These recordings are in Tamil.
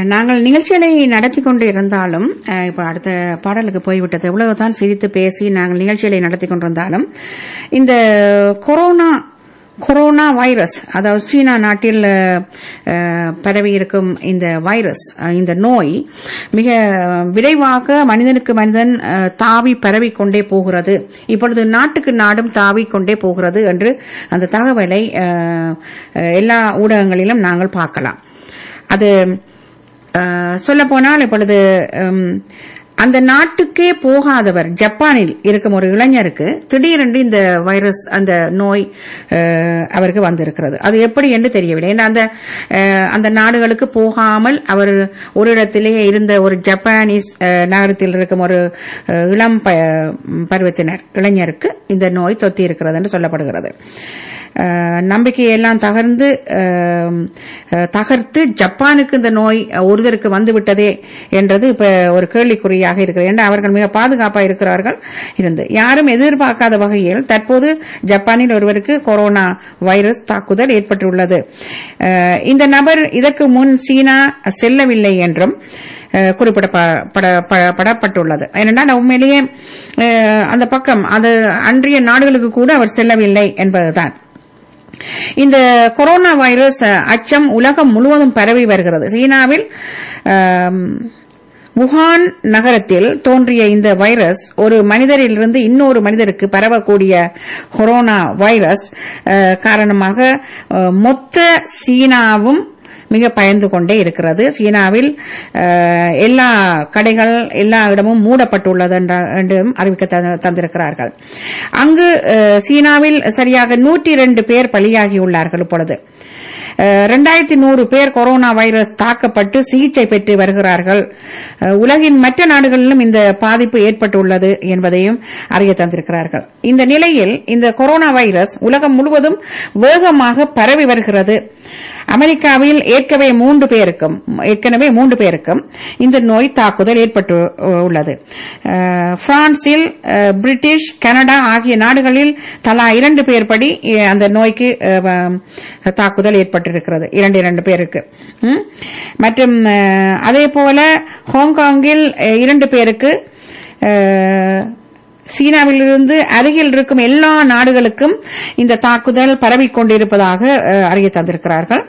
அஹ், நாங்கள் நிகழ்ச்சிகளை நடத்தி கொண்டு இருந்தாலும் அஹ், இப்ப அடுத்த பாடலுக்கு போய்விட்டது எவ்வளவுதான் சிரித்து பேசி நாங்கள் நிகழ்ச்சிகளை நடத்தி கொண்டிருந்தாலும் இந்த கொரோனா கொரோனா வைரஸ் அதாவது சீனா நாட்டில் அஹ், பரவி இருக்கும் இந்த வைரஸ் அஹ், இந்த நோய் மிக விரைவாக மனிதனுக்கு மனிதன் அஹ், தாவி பரவிக் கொண்டே போகிறது இப்பொழுது நாட்டுக்கு நாடும் தாவிக் கொண்டே போகிறது என்று அந்த தகவலை அஹ், அஹ், எல்லா ஊடகங்களிலும் நாங்கள் பார்க்கலாம் அது சொல்ல போனால் இப்பொழுது உம், அந்த நாட்டுக்கே போகாதவர் ஜப்பானில் இருக்கும் ஒரு இளைஞருக்கு திடீரென்று இந்த வைரஸ் அந்த நோய் அஹ், அவருக்கு வந்திருக்கிறது அது எப்படி என்று தெரியவில்லை ஏன்னா அந்த அஹ், அந்த நாடுகளுக்கு போகாமல் அவர் ஒரு இடத்திலே இருந்த ஒரு ஜப்பானீஸ் அஹ், நகரத்தில் இருக்கும் ஒரு அஹ், இளம் ப- பருவத்தினர் இளைஞருக்கு இந்த நோய் தொத்தி இருக்கிறது என்று சொல்லப்படுகிறது அஹ், நம்பிக்கையெல்லாம் தகர்ந்து அஹ், அஹ், தகர்த்து ஜப்பானுக்கு இந்த நோய் ஒருதருக்கு வந்துவிட்டதே என்றது இப்ப ஒரு கேள்விக்குறியாக இருக்கிறது ஏன்னா அவர்கள் மிக பாதுகாப்பாக இருக்கிறார்கள் இருந்து யாரும் எதிர்பார்க்காத வகையில் தற்போது ஜப்பானில் ஒருவருக்கு கொரோனா வைரஸ் தாக்குதல் ஏற்பட்டுள்ளது அஹ், இந்த நபர் இதற்கு முன் சீனா செல்லவில்லை என்றும் அஹ், குறிப்பிடப்படப்பட்டுள்ளது ஏனென்றால் உண்மையிலேயே அஹ், அந்த பக்கம் அது அன்றைய நாடுகளுக்கு கூட அவர் செல்லவில்லை என்பதுதான் இந்த கொரோனா வைரஸ் அஹ், அச்சம் உலகம் முழுவதும் பரவி வருகிறது சீனாவில் ஆம், வுஹான் நகரத்தில் தோன்றிய இந்த வைரஸ் ஒரு மனிதரிலிருந்து இன்னொரு மனிதருக்கு பரவக்கூடிய கொரோனா வைரஸ் அஹ், காரணமாக அஹ், மொத்த சீனாவும் மிக பயந்து கொண்டே இருக்கிறது சீனாவில் அஹ், எல்லா கடைகள் எல்லா இடமும் மூடப்பட்டுள்ளது என்ற- என்றும் அறிவிக்க த- தந்திருக்கிறார்கள் அங்கு அஹ், சீனாவில் சரியாக நூற்றி இரண்டு பேர் பலியாகியுள்ளார்கள் இப்பொழுது இரண்டாயிரத்தி நூறு பேர் கொரோனா வைரஸ் தாக்கப்பட்டு சிகிச்சை பெற்று வருகிறார்கள் அஹ், உலகின் மற்ற நாடுகளிலும் இந்த பாதிப்பு ஏற்பட்டுள்ளது என்பதையும் அறிய தந்திருக்கிறார்கள் இந்த நிலையில் இந்த கொரோனா வைரஸ் உலகம் முழுவதும் வேகமாக பரவி வருகிறது அமெரிக்காவில் ஏற்கனவே மூன்று பேருக்கும் ஏற்கனவே மூன்று பேருக்கும் இந்த நோய் தாக்குதல் ஏற்பட்டு உள்ளது அஹ், பிரான்சில் அஹ், பிரிட்டிஷ் கனடா ஆகிய நாடுகளில் தலா இரண்டு பேர் படி அஹ், அந்த நோய்க்கு அஹ், வ- தாக்குதல் ஏற்பட்டிருக்கிறது இரண்டு இரண்டு பேருக்கு ம்? மற்றும் அஹ், அதே போல ஹாங்காங்கில் அஹ், இரண்டு பேருக்கு அஹ், சீனாவிலிருந்து அருகில் இருக்கும் எல்லா நாடுகளுக்கும் இந்த தாக்குதல் பரவிக் கொண்டிருப்பதாக அஹ், அறிய தந்திருக்கிறார்கள்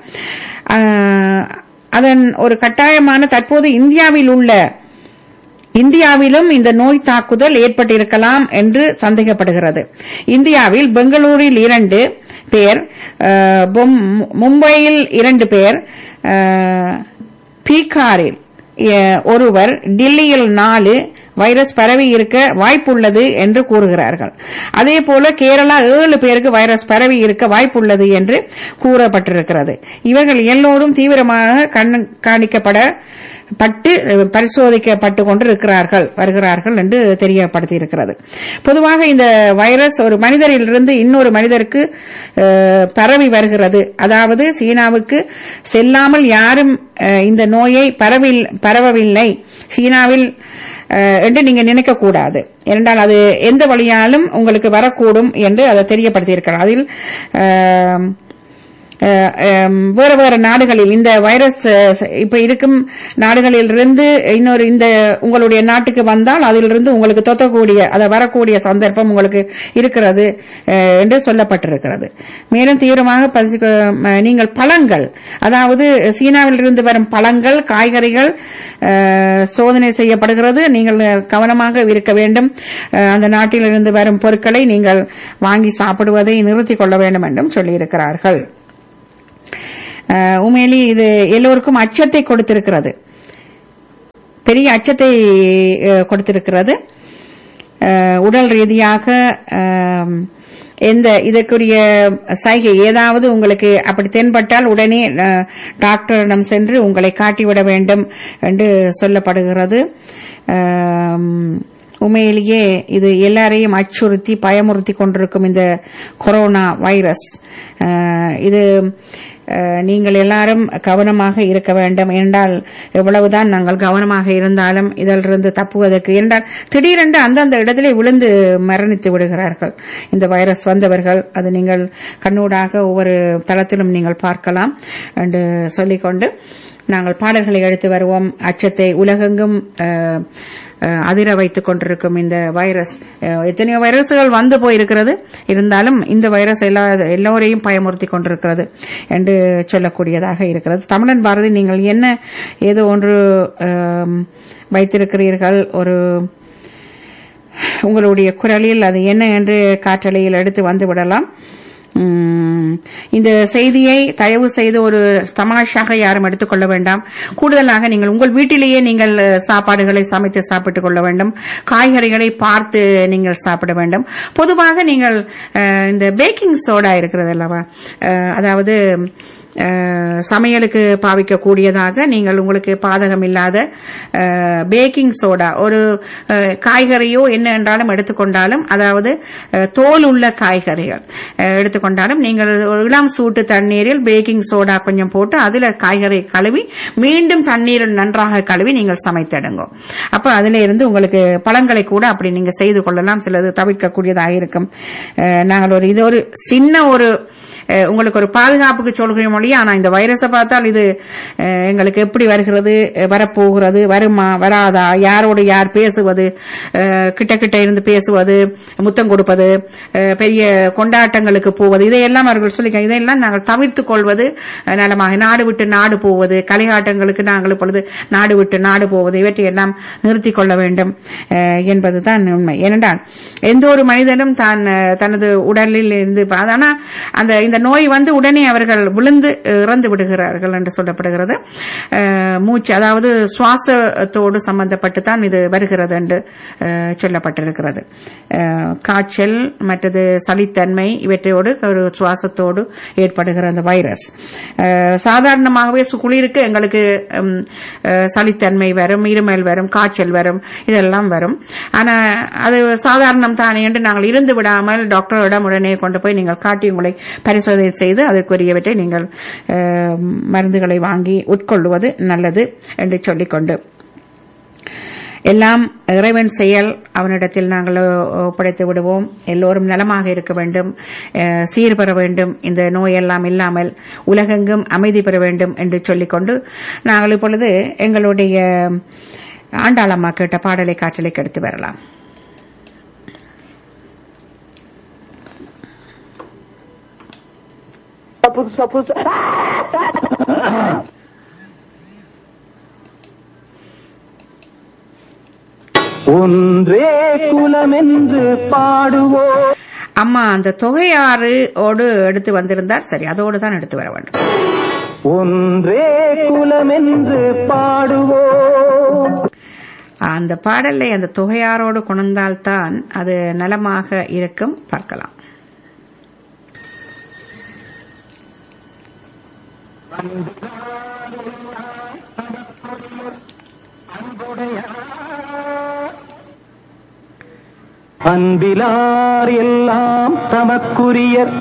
அஹ், அதன் ஒரு கட்டாயமான தற்போது இந்தியாவில் உள்ள இந்தியாவிலும் இந்த நோய் தாக்குதல் ஏற்பட்டிருக்கலாம் என்று சந்தேகப்படுகிறது இந்தியாவில் பெங்களூரில் இரண்டு பேர் அஹ், பொம்- மும்பையில் இரண்டு பேர் அஹ், பீகாரில் அஹ், ஒருவர் டில்லியில் நாலு வைரஸ் பரவி இருக்க வாய்ப்புள்ளது என்று கூறுகிறார்கள் அதே போல கேரளா ஏழு பேருக்கு வைரஸ் பரவி இருக்க வாய்ப்புள்ளது என்று கூறப்பட்டிருக்கிறது இவர்கள் எல்லோரும் தீவிரமாக கண்காணிக்கப்பட பட்டு பரிசோதிக்கப்பட்டு கொண்டிருக்கிறார்கள் வருகிறார்கள் என்று தெரியப்படுத்தியிருக்கிறது பொதுவாக இந்த வைரஸ் ஒரு மனிதரிலிருந்து இன்னொரு மனிதருக்கு அஹ், பரவி வருகிறது அதாவது சீனாவுக்கு செல்லாமல் யாரும் அஹ், இந்த நோயை பரவில் பரவவில்லை சீனாவில் அஹ், என்று நீங்க நினைக்க கூடாது ஏனென்றால் அது எந்த வழியாலும் உங்களுக்கு வரக்கூடும் என்று அதை தெரியப்படுத்தியிருக்கிறார் அதில் அஹ், அஹ், அஹ், வேறு வேறு நாடுகளில் இந்த வைரஸ் அஹ், இப்ப இருக்கும் நாடுகளில் இருந்து இன்னொரு இந்த உங்களுடைய நாட்டுக்கு வந்தால் அதிலிருந்து உங்களுக்கு தொத்தக்கூடிய அதை வரக்கூடிய சந்தர்ப்பம் உங்களுக்கு இருக்கிறது அஹ், என்று சொல்லப்பட்டிருக்கிறது மேலும் தீவிரமாக பரிசு- அஹ், நீங்கள் பழங்கள் அதாவது சீனாவில் இருந்து வரும் பழங்கள் காய்கறிகள் அஹ், சோதனை செய்யப்படுகிறது நீங்கள் கவனமாக இருக்க வேண்டும் அஹ், அந்த நாட்டிலிருந்து வரும் பொருட்களை நீங்கள் வாங்கி சாப்பிடுவதை நிறுத்திக் கொள்ள வேண்டும் என்றும் சொல்லியிருக்கிறார்கள் அஹ், உண்மையிலேயே இது எல்லோருக்கும் அச்சத்தை கொடுத்திருக்கிறது பெரிய அச்சத்தை அஹ், கொடுத்திருக்கிறது அஹ், உடல் ரீதியாக அஹ், எந்த இதற்குரிய சைகை ஏதாவது உங்களுக்கு அப்படி தென்பட்டால் உடனே அஹ், டாக்டரிடம் சென்று உங்களை காட்டிவிட வேண்டும் என்று சொல்லப்படுகிறது அஹ், உண்மையிலேயே இது எல்லாரையும் அச்சுறுத்தி பயமுறுத்தி கொண்டிருக்கும் இந்த கொரோனா வைரஸ் அஹ், இது அஹ், நீங்கள் எல்லாரும் கவனமாக இருக்க வேண்டும் என்றால் எவ்வளவுதான் நாங்கள் கவனமாக இருந்தாலும் இதிலிருந்து தப்புவதற்கு என்றால் திடீரென்று அந்தந்த இடத்திலே விழுந்து மரணித்து விடுகிறார்கள் இந்த வைரஸ் வந்தவர்கள் அது நீங்கள் கண்ணூடாக ஒவ்வொரு தளத்திலும் நீங்கள் பார்க்கலாம் என்று சொல்லிக்கொண்டு நாங்கள் பாடல்களை எடுத்து வருவோம் அச்சத்தை உலகெங்கும் அஹ், அஹ், அதிர வைத்துக் கொண்டிருக்கும் இந்த வைரஸ் அஹ், எத்தனையோ வைரஸ்கள் வந்து போயிருக்கிறது இருந்தாலும் இந்த வைரஸ் எல்லா எல்லோரையும் பயமுறுத்தி கொண்டிருக்கிறது என்று சொல்லக்கூடியதாக இருக்கிறது தமிழன் பாரதி நீங்கள் என்ன ஏதோ ஒன்று அஹ், வைத்திருக்கிறீர்கள் ஒரு உங்களுடைய குரலில் அது என்ன என்று காற்றலையில் எடுத்து வந்து விடலாம் உம், இந்த செய்தியை தயவு செய்து ஒரு தமாஷாக யாரும் எடுத்துக்கொள்ள வேண்டாம் கூடுதலாக நீங்கள் உங்கள் வீட்டிலேயே நீங்கள் அஹ், சாப்பாடுகளை சமைத்து சாப்பிட்டுக் கொள்ள வேண்டும் காய்கறிகளை பார்த்து நீங்கள் சாப்பிட வேண்டும் பொதுவாக நீங்கள் அஹ், இந்த பேக்கிங் சோடா இருக்கிறது அல்லவா அஹ், அதாவது அஹ், சமையலுக்கு பாவிக்கக்கூடியதாக நீங்கள் உங்களுக்கு பாதகம் இல்லாத அஹ், பேக்கிங் சோடா ஒரு அஹ், காய்கறியோ என்ன என்றாலும் எடுத்துக்கொண்டாலும் அதாவது அஹ், தோல் உள்ள காய்கறிகள் அஹ், எடுத்துக்கொண்டாலும் நீங்கள் ஒரு இளம் சூட்டு தண்ணீரில் பேக்கிங் சோடா கொஞ்சம் போட்டு அதுல காய்கறி கழுவி மீண்டும் தண்ணீரில் நன்றாக கழுவி நீங்கள் சமைத்தடுங்க அப்ப அதுல இருந்து உங்களுக்கு பழங்களை கூட அப்படி நீங்க செய்து கொள்ளலாம் சிலது தவிர்க்கக்கூடியதாக இருக்கும் அஹ், நாங்கள் ஒரு இது ஒரு சின்ன ஒரு அஹ், உங்களுக்கு ஒரு பாதுகாப்புக்கு சொல்கிறோம் மொழியா ஆனா இந்த வைரஸை பார்த்தால் இது அஹ், எங்களுக்கு எப்படி வருகிறது அஹ், வரப்போகிறது வருமா வராதா யாரோடு யார் பேசுவது அஹ், கிட்ட கிட்ட இருந்து பேசுவது முத்தம் கொடுப்பது அஹ், பெரிய கொண்டாட்டங்களுக்கு போவது இதையெல்லாம் அவர்கள் சொல்லி இதையெல்லாம் நாங்கள் தவிர்த்துக் கொள்வது அஹ், நலமாக நாடு விட்டு நாடு போவது கலையாட்டங்களுக்கு நாங்கள் இப்பொழுது நாடு விட்டு நாடு போவது இவற்றையெல்லாம் நிறுத்திக் கொள்ள வேண்டும் அஹ், என்பதுதான் உண்மை ஏனென்றால் எந்த ஒரு மனிதனும் தான் அஹ், தனது உடலில் இருந்து ஆனா அந்த இந்த நோய் வந்து உடனே அவர்கள் விழுந்து அஹ், இறந்து விடுகிறார்கள் என்று சொல்லப்படுகிறது அஹ், மூச்சு அதாவது சுவாசத்தோடு சம்பந்தப்பட்டு தான் இது வருகிறது என்று அஹ், சொல்லப்பட்டிருக்கிறது அஹ், காய்ச்சல் மற்றது சளித்தன்மை இவற்றோடு ஒரு சுவாசத்தோடு ஏற்படுகிற அந்த வைரஸ் அஹ், சாதாரணமாகவே சு- குளிருக்கு எங்களுக்கு ம், அஹ், சளித்தன்மை வரும் இருமல் வரும் காய்ச்சல் வரும் இதெல்லாம் வரும் ஆனா அது சாதாரணம் தானே என்று நாங்கள் இருந்து விடாமல் டாக்டரிடம் உடனே கொண்டு போய் நீங்கள் காட்டி உங்களை பரிசோதனை செய்து அதற்குரியவற்றை நீங்கள் அஹ், மருந்துகளை வாங்கி உட்கொள்வது நல்லது என்று சொல்லிக்கொண்டு எல்லாம் இறைவன் செயல் அவனிடத்தில் நாங்கள் ஒப்படைத்து விடுவோம் எல்லோரும் நலமாக இருக்க வேண்டும் அஹ், சீர் பெற வேண்டும் இந்த நோயெல்லாம் இல்லாமல் உலகெங்கும் அமைதி பெற வேண்டும் என்று சொல்லிக்கொண்டு நாங்கள் இப்பொழுது எங்களுடைய ஆண்டாளம்மா கேட்ட பாடலை காற்றலை கெடுத்து வரலாம் புதுசா புதுசா ஒன்றே குலமென்று பாடுவோம் அம்மா அந்த தொகையாறு ஓடு எடுத்து வந்திருந்தார் சரி அதோடு தான் எடுத்து வர வேண்டும் ஒன்றே குலமென்று பாடுவோம் அந்த பாடலை அந்த தொகையாரோடு கொண்டால்தான் அது நலமாக இருக்கும் பார்க்கலாம் அன்பிலார் எல்லாம் தமக்குரியர்